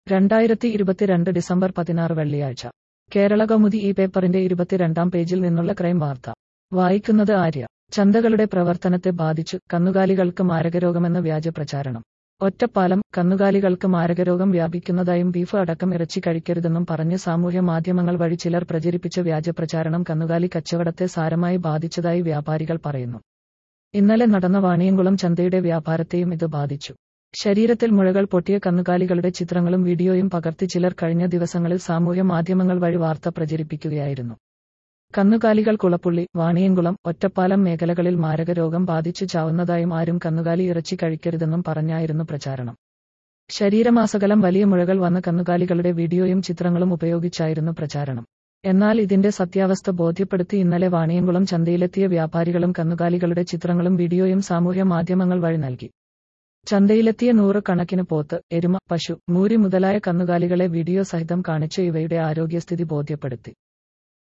രണ്ടായിരത്തി ഇരുപത്തിരണ്ട് ഡിസംബർ പതിനാറ് വെള്ളിയാഴ്ച കേരള കൗമുദി ഈ പേപ്പറിന്റെ ഇരുപത്തിരണ്ടാം പേജിൽ നിന്നുള്ള ക്രൈം വാർത്ത വായിക്കുന്നത് ആര്യ ചന്തകളുടെ പ്രവർത്തനത്തെ ബാധിച്ചു കന്നുകാലികൾക്ക് മാരകരോഗമെന്ന വ്യാജ പ്രചാരണം ഒറ്റപ്പാലം കന്നുകാലികൾക്ക് മാരകരോഗം വ്യാപിക്കുന്നതായും ബീഫ് അടക്കം ഇറച്ചി കഴിക്കരുതെന്നും പറഞ്ഞ് സാമൂഹ്യ മാധ്യമങ്ങൾ വഴി ചിലർ പ്രചരിപ്പിച്ച വ്യാജ പ്രചാരണം കന്നുകാലി കച്ചവടത്തെ സാരമായി ബാധിച്ചതായി വ്യാപാരികൾ പറയുന്നു ഇന്നലെ നടന്ന വാണിയംകുളം ചന്തയുടെ വ്യാപാരത്തെയും ഇത് ബാധിച്ചു ശരീരത്തിൽ മുഴകൾ പൊട്ടിയ കന്നുകാലികളുടെ ചിത്രങ്ങളും വീഡിയോയും പകർത്തി ചിലർ കഴിഞ്ഞ ദിവസങ്ങളിൽ സാമൂഹ്യ മാധ്യമങ്ങൾ വഴി വാർത്ത പ്രചരിപ്പിക്കുകയായിരുന്നു കന്നുകാലികൾ കുളപ്പുള്ളി വാണിയംകുളം ഒറ്റപ്പാലം മേഖലകളിൽ മാരകരോഗം ബാധിച്ചു ചാവുന്നതായും ആരും കന്നുകാലി ഇറച്ചി കഴിക്കരുതെന്നും പറഞ്ഞായിരുന്നു പ്രചാരണം ശരീരമാസകലം വലിയ മുഴകൾ വന്ന കന്നുകാലികളുടെ വീഡിയോയും ചിത്രങ്ങളും ഉപയോഗിച്ചായിരുന്നു പ്രചാരണം എന്നാൽ ഇതിന്റെ സത്യാവസ്ഥ ബോധ്യപ്പെടുത്തി ഇന്നലെ വാണിയംകുളം ചന്തയിലെത്തിയ വ്യാപാരികളും കന്നുകാലികളുടെ ചിത്രങ്ങളും വീഡിയോയും സാമൂഹ്യ മാധ്യമങ്ങൾ വഴി നൽകി ചന്തയിലെത്തിയ നൂറ് കണക്കിന് പോത്ത് എരുമ പശു മൂരി മുതലായ കന്നുകാലികളെ വീഡിയോ സഹിതം കാണിച്ച് ഇവയുടെ ആരോഗ്യസ്ഥിതി ബോധ്യപ്പെടുത്തി